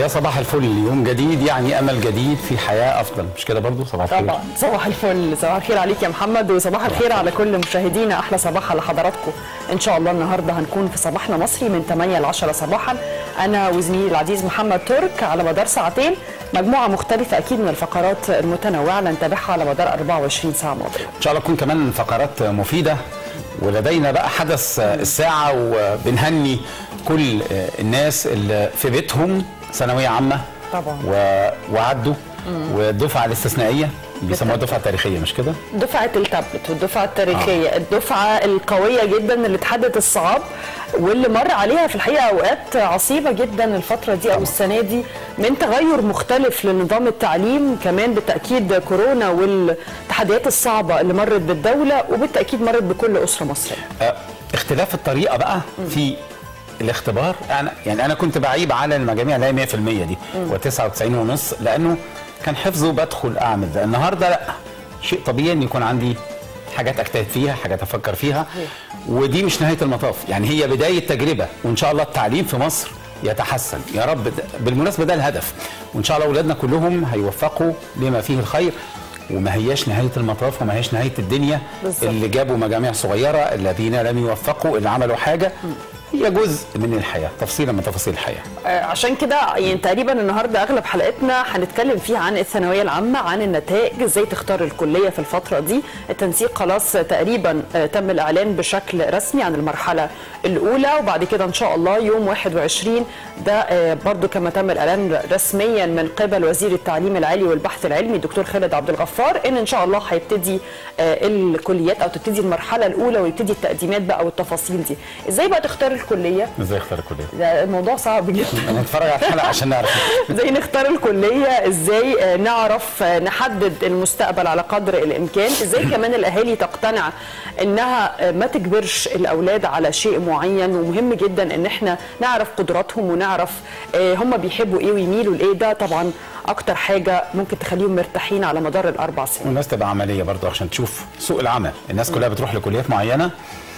يا صباح الفل يوم جديد يعني امل جديد في حياه افضل مش كده برضو صباح الخير طبعا صباح الفل صباح الخير عليك يا محمد وصباح الخير على كل مشاهدينا احلى صباح على حضراتكم ان شاء الله النهارده هنكون في صباحنا مصري من 8 ل 10 صباحا انا وزميلي العزيز محمد ترك على مدار ساعتين مجموعه مختلفه اكيد من الفقرات المتنوعه اللي نتابعها على مدار 24 ساعه ماضيه ان شاء الله تكون كمان فقرات مفيده ولدينا بقى حدث الساعه وبنهني كل الناس اللي في بيتهم ثانويه عامه طبعا و... وعدوا والدفعه الاستثنائيه بيسموها الدفعه التاريخيه مش كده؟ دفعه التابلت والدفعه التاريخيه آه. الدفعه القويه جدا اللي تحدت الصعاب واللي مر عليها في الحقيقه اوقات عصيبه جدا الفتره دي او السنه دي من تغير مختلف لنظام التعليم كمان بالتاكيد كورونا والتحديات الصعبه اللي مرت بالدوله وبالتاكيد مرت بكل اسره مصريه. آه اختلاف الطريقه بقى في الاختبار انا يعني انا كنت بعيب على المجاميع اللي هي 100% دي و99 ونص لانه كان حفظ وبدخل اعمل ده النهارده لا شيء طبيعي ان يكون عندي حاجات اجتهد فيها حاجات افكر فيها ودي مش نهايه المطاف يعني هي بدايه تجربه وان شاء الله التعليم في مصر يتحسن يا رب ده بالمناسبه ده الهدف وان شاء الله اولادنا كلهم هيوفقوا لما فيه الخير وما هياش نهايه المطاف وما هياش نهايه الدنيا بالظبط. اللي جابوا مجاميع صغيره الذين لم يوفقوا اللي عملوا حاجه هي جزء من الحياه تفصيلا من تفاصيل الحياه آه، عشان كده يعني تقريبا النهارده اغلب حلقتنا هنتكلم فيها عن الثانويه العامه عن النتائج ازاي تختار الكليه في الفتره دي التنسيق خلاص تقريبا آه، تم الاعلان بشكل رسمي عن المرحله الاولى وبعد كده ان شاء الله يوم 21 ده آه، برضو كما تم الاعلان رسميا من قبل وزير التعليم العالي والبحث العلمي الدكتور خالد عبد الغفار ان ان شاء الله هيبتدي آه، الكليات او تبتدي المرحله الاولى ويبتدي التقديمات بقى والتفاصيل دي ازاي بقى تختار الكليه ازاي اختار الكليه؟ ده الموضوع صعب جدا انا هنتفرج على الحلقه عشان نعرف ازاي نختار الكليه ازاي آه، نعرف آه، نحدد المستقبل على قدر الامكان ازاي كمان الاهالي تقتنع انها آه، ما تجبرش الاولاد على شيء معين ومهم جدا ان احنا نعرف قدراتهم ونعرف آه، هم بيحبوا ايه ويميلوا لايه ده طبعا اكتر حاجه ممكن تخليهم مرتاحين على مدار الاربع سنين والناس تبقى عمليه برضه عشان تشوف سوق العمل الناس كلها بتروح لكليات معينه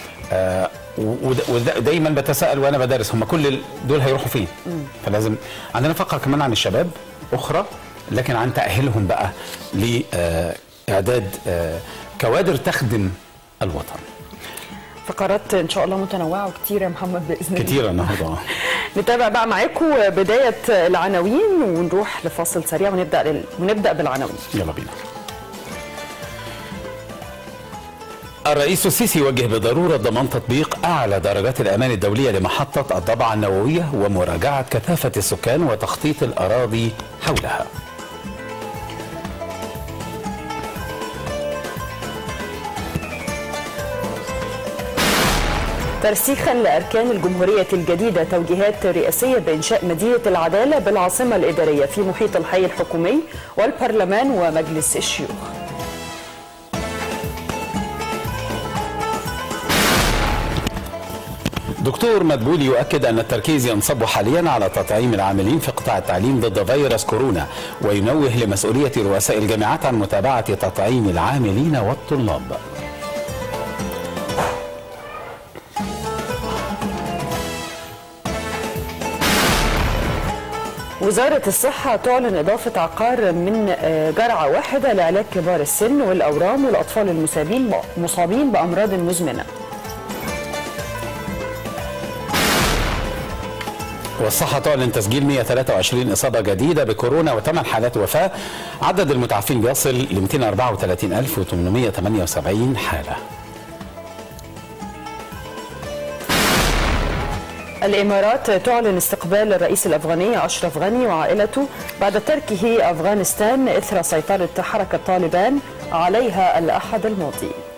آه ودايما بتساءل وانا بدرس هم كل ال- دول هيروحوا فين فلازم عندنا فقره كمان عن الشباب اخرى لكن عن تاهيلهم بقى لاعداد كوادر تخدم الوطن فقرات ان شاء الله متنوعه وكتيره يا محمد باذن الله كتير النهارده آه. نتابع بقى معاكم بدايه العناوين ونروح لفاصل سريع ونبدا لل... ونبدا بالعناوين يلا بينا الرئيس السيسي يوجه بضرورة ضمان تطبيق أعلى درجات الأمان الدولية لمحطة الضبعة النووية ومراجعة كثافة السكان وتخطيط الأراضي حولها ترسيخا لاركان الجمهوريه الجديده توجيهات رئاسيه بانشاء مدينه العداله بالعاصمه الاداريه في محيط الحي الحكومي والبرلمان ومجلس الشيوخ. دكتور مدبولي يؤكد أن التركيز ينصب حاليا على تطعيم العاملين في قطاع التعليم ضد فيروس كورونا وينوه لمسؤولية رؤساء الجامعات عن متابعة تطعيم العاملين والطلاب وزاره الصحه تعلن اضافه عقار من آه، جرعه واحده لعلاج كبار السن والاورام والاطفال المصابين مصابين بامراض مزمنه. والصحة تعلن تسجيل 123 إصابة جديدة بكورونا وثمان حالات وفاة عدد المتعافين بيصل ل 234878 حالة الامارات تعلن استقبال الرئيس الافغاني اشرف غني وعائلته بعد تركه افغانستان اثر سيطره حركه طالبان عليها الاحد الماضي.